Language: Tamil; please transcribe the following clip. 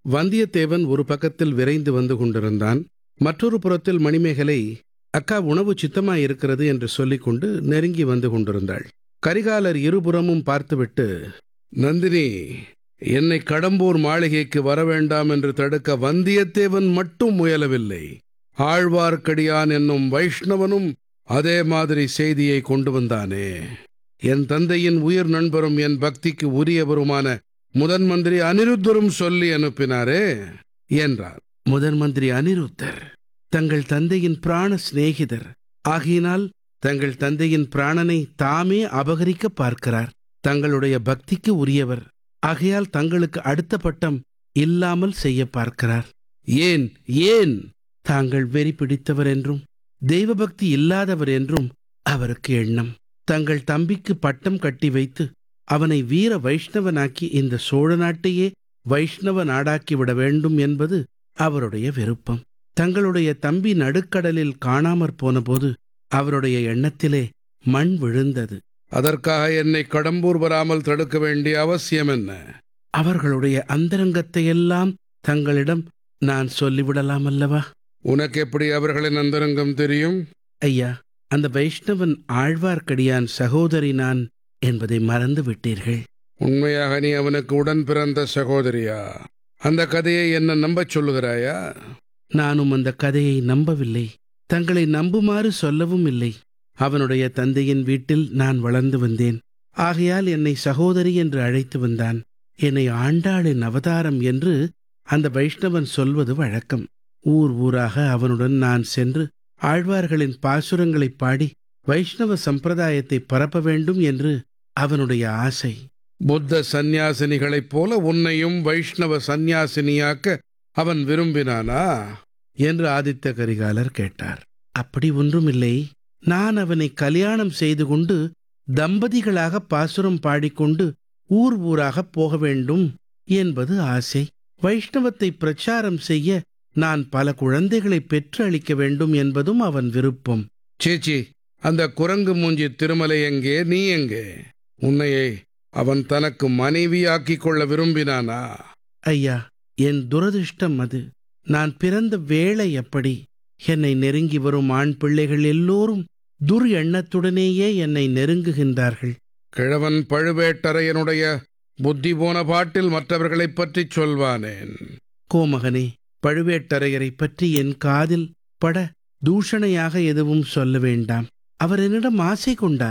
வந்தியத்தேவன் ஒரு பக்கத்தில் விரைந்து வந்து கொண்டிருந்தான் மற்றொரு புறத்தில் மணிமேகலை அக்கா உணவு சித்தமாயிருக்கிறது என்று சொல்லிக்கொண்டு நெருங்கி வந்து கொண்டிருந்தாள் கரிகாலர் இருபுறமும் பார்த்துவிட்டு நந்தினி என்னை கடம்பூர் மாளிகைக்கு வர வேண்டாம் என்று தடுக்க வந்தியத்தேவன் மட்டும் முயலவில்லை ஆழ்வார்க்கடியான் என்னும் வைஷ்ணவனும் அதே மாதிரி செய்தியை கொண்டு வந்தானே என் தந்தையின் உயிர் நண்பரும் என் பக்திக்கு உரியவருமான முதன் மந்திரி அனிருத்தரும் சொல்லி அனுப்பினாரே என்றார் முதன் மந்திரி அனிருத்தர் தங்கள் தந்தையின் பிராண சிநேகிதர் ஆகையினால் தங்கள் தந்தையின் பிராணனை தாமே அபகரிக்க பார்க்கிறார் தங்களுடைய பக்திக்கு உரியவர் ஆகையால் தங்களுக்கு அடுத்த பட்டம் இல்லாமல் செய்ய பார்க்கிறார் ஏன் ஏன் தாங்கள் வெறி பிடித்தவர் என்றும் தெய்வபக்தி இல்லாதவர் என்றும் அவருக்கு எண்ணம் தங்கள் தம்பிக்கு பட்டம் கட்டி வைத்து அவனை வீர வைஷ்ணவனாக்கி இந்த சோழ நாட்டையே வைஷ்ணவ நாடாக்கி விட வேண்டும் என்பது அவருடைய விருப்பம் தங்களுடைய தம்பி நடுக்கடலில் காணாமற் போனபோது அவருடைய எண்ணத்திலே மண் விழுந்தது அதற்காக என்னை கடம்பூர் வராமல் தடுக்க வேண்டிய அவசியம் என்ன அவர்களுடைய அந்தரங்கத்தையெல்லாம் தங்களிடம் நான் சொல்லிவிடலாம் அல்லவா உனக்கு எப்படி அவர்களின் அந்தரங்கம் தெரியும் ஐயா அந்த வைஷ்ணவன் ஆழ்வார்க்கடியான் சகோதரி நான் என்பதை மறந்து விட்டீர்கள் உண்மையாக நீ அவனுக்கு உடன் பிறந்த சகோதரியா அந்த கதையை என்ன நம்பச் சொல்லுகிறாயா நானும் அந்த கதையை நம்பவில்லை தங்களை நம்புமாறு சொல்லவும் இல்லை அவனுடைய தந்தையின் வீட்டில் நான் வளர்ந்து வந்தேன் ஆகையால் என்னை சகோதரி என்று அழைத்து வந்தான் என்னை ஆண்டாளின் அவதாரம் என்று அந்த வைஷ்ணவன் சொல்வது வழக்கம் ஊர் ஊராக அவனுடன் நான் சென்று ஆழ்வார்களின் பாசுரங்களைப் பாடி வைஷ்ணவ சம்பிரதாயத்தை பரப்ப வேண்டும் என்று அவனுடைய ஆசை புத்த சந்நியாசினிகளைப் போல உன்னையும் வைஷ்ணவ சந்நியாசினியாக்க அவன் விரும்பினானா என்று ஆதித்த கரிகாலர் கேட்டார் அப்படி ஒன்றுமில்லை நான் அவனை கல்யாணம் செய்து கொண்டு தம்பதிகளாக பாசுரம் பாடிக்கொண்டு ஊர் ஊராக போக வேண்டும் என்பது ஆசை வைஷ்ணவத்தை பிரச்சாரம் செய்ய நான் பல குழந்தைகளை பெற்று அளிக்க வேண்டும் என்பதும் அவன் விருப்பம் சேச்சி அந்த குரங்கு மூஞ்சி திருமலை எங்கே நீ எங்கே உன்னையை அவன் தனக்கு மனைவியாக்கிக் கொள்ள விரும்பினானா ஐயா என் துரதிர்ஷ்டம் அது நான் பிறந்த வேளை எப்படி என்னை நெருங்கி வரும் ஆண் பிள்ளைகள் எல்லோரும் துர் எண்ணத்துடனேயே என்னை நெருங்குகின்றார்கள் கிழவன் பழுவேட்டரையனுடைய புத்தி போன பாட்டில் மற்றவர்களைப் பற்றிச் சொல்வானேன் கோமகனே பழுவேட்டரையரை பற்றி என் காதில் பட தூஷணையாக எதுவும் சொல்ல வேண்டாம் அவர் என்னிடம் ஆசை கொண்டார்